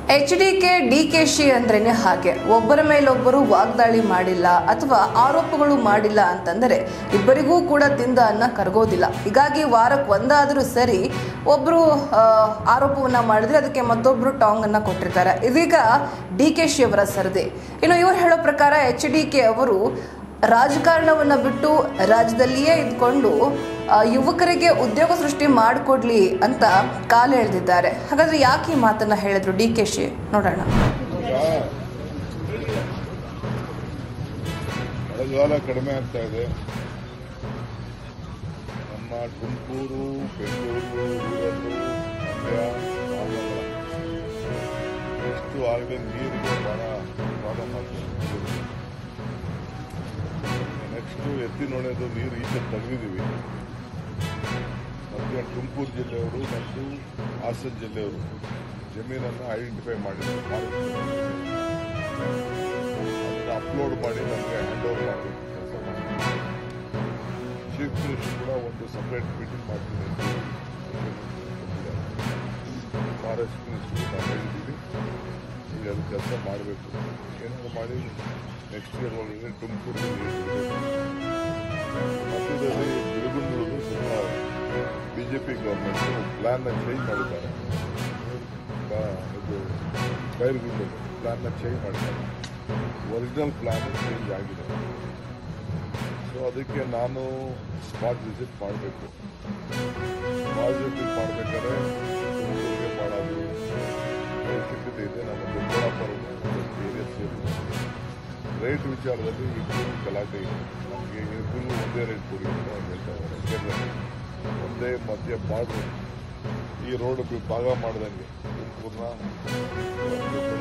H D K D K ಶಿ ಅಂದ್ರೇನೆ ಹಾಗೆ ಒಬ್ಬರ ಮೇಲೊಬ್ಬರು ವಾಗ್ದಾಳಿ ಮಾಡಿಲ್ಲ ಅಥವಾ ಆರೋಪಗಳು ಮಾಡಿಲ್ಲ ಅಂತಂದರೆ ಇಬ್ಬರಿಗೂ ಕೂಡ ತಿಂದ ಅನ್ನ ಕರಗೋದಿಲ್ಲ ಹೀಗಾಗಿ ವಾರಕ್ಕೆ ಒಂದಾದರೂ ಸರಿ ಒಬ್ಬರು ಆರೋಪವನ್ನ ಮಾಡಿದ್ರೆ ಅದಕ್ಕೆ ಮತ್ತೊಬ್ಬರು ಟಾಂಗ್ ಅನ್ನ ಕೊಟ್ಟಿರ್ತಾರೆ ಇದೀಗ ಡಿ ಕೆ ಶಿ ಅವರ ಸರದಿ ಇನ್ನು ಇವರು ಹೇಳೋ ಪ್ರಕಾರ ಎಚ್ ಡಿ ಕೆ ಅವರು ರಾಜಕಾರಣವನ್ನ ಬಿಟ್ಟು ರಾಜ್ಯದಲ್ಲಿಯೇ ಇದ್ಕೊಂಡು ಆ, ಯುವಕರಿಗೆ ಉದ್ಯೋಗ ಸೃಷ್ಟಿ ಮಾಡಿಕೊಡ್ಲಿ ಅಂತ ಕಾಲು ಎಳೆದಿದ್ದಾರೆ ಹಾಗಾದ್ರೆ ಯಾಕೆ ಈ ಮಾತನ್ನ ಹೇಳಿದ್ರು ಡಿ ಕೆ ಶಿ ನೋಡೋಣ ಈಗ ಮಳೆಗಾಲ ಕಡಿಮೆ ಆಗ್ತಾ ಇದೆ ನಮ್ಮ ತುಮಕೂರು ಬೆಂಗಳೂರು ಊರಲ್ಲು ಮಂಡ್ಯ ಹಾಸನ ಎಷ್ಟು ಆಗದೆ ನೀರಿಗೆ ಬಹಳ ಪ್ರಾಬ್ಲಮ್ ಆಗ್ತದೆ ನೆಕ್ಸ್ಟು ಎತ್ತಿನೊಣೆದು ನೀರು ಈಚೆ ತೆಗೆದಿದ್ದೀವಿ ಮತ್ತೆ ತುಮಕೂರು ಜಿಲ್ಲೆಯವರು ಮತ್ತು ಹಾಸನ ಜಿಲ್ಲೆಯವರು ಜಮೀನನ್ನು ಐಡೆಂಟಿಫೈ ಮಾಡಿದ್ರು ಅದನ್ನು ಅಪ್ಲೋಡ್ ಮಾಡಿ ನಮಗೆ ಹ್ಯಾಂಡ್ ಓವರ್ ಮಾಡಬೇಕು ಕೆಲಸ ಮಾಡಿ ಚೀಫ್ ಮಿನಿಸ್ಟರ್ ಕೂಡ ಒಂದು ಸಪ್ರೇಟ್ ಮೀಟಿಂಗ್ ಮಾಡ್ತೀನಿ ಅಂತ ಫಾರೆಸ್ಟ್ ಮಿನಿಸ್ಟರ್ ನಾವು ಹೇಳಿದ್ದೀವಿ ಈಗ ಅದು ಕೆಲಸ ಮಾಡಬೇಕು ಏನಾದ್ರು ಮಾಡಿ ನೆಕ್ಸ್ಟ್ ಇಯರ್ ಒಳಗೆ ತುಮಕೂರು ಮಧ್ಯದಲ್ಲಿ ಬಿರುಗುಂಡೂರು ಸ್ವಲ್ಪ ಬಿಜೆಪಿ ಗೌರ್ಮೆಂಟ್ ಪ್ಲಾನ್ನ ಚೇಂಜ್ ಮಾಡಿದ್ದಾರೆ ಬ- ಇದು ಬೈರುಗುಂಡು ಪ್ಲಾನ್ನ ಚೇಂಜ್ ಮಾಡಿದ್ದಾರೆ ಒರಿಜಿನಲ್ ಪ್ಲಾನ್ ಚೇಂಜ್ ಆಗಿದೆ ಸೊ ಅದಕ್ಕೆ ನಾನು ಸ್ಪಾಟ್ ವಿಸಿಟ್ ಮಾಡಬೇಕು ಸ್ಪಾಟ್ ವಿಸಿಟ್ ಮಾಡಬೇಕಾದ್ರೆ ಊರಿಗೆ ಭಾಳ ಅವಶ್ಯಕತೆ ಇದೆ ನಮ್ಮ ದೊಡ್ಡಬಳ್ಳಾಪುರ ಏರಿಯಾ ಸೇರಿದೆ ರೇಟ್ ವಿಚಾರದಲ್ಲಿ ಇಬ್ಬರು ಗಲಾಟೆ ಇದೆ ನಮಗೆ ಇಬ್ಬರು ಒಂದೇ ರೇಟ್ ಕೊಡಿ ಅಂತ ಹೇಳ್ತಾ ಇದ್ದಾರೆ ಯಾಕೆಂದ್ರೆ ಒಂದೇ ಮಧ್ಯ ಬಾರ್ಡ್ರು ಈ ರೋಡ್ ಭಾಗ ಮಾಡ್ದಂಗೆ ತುಮಕೂರ್ನ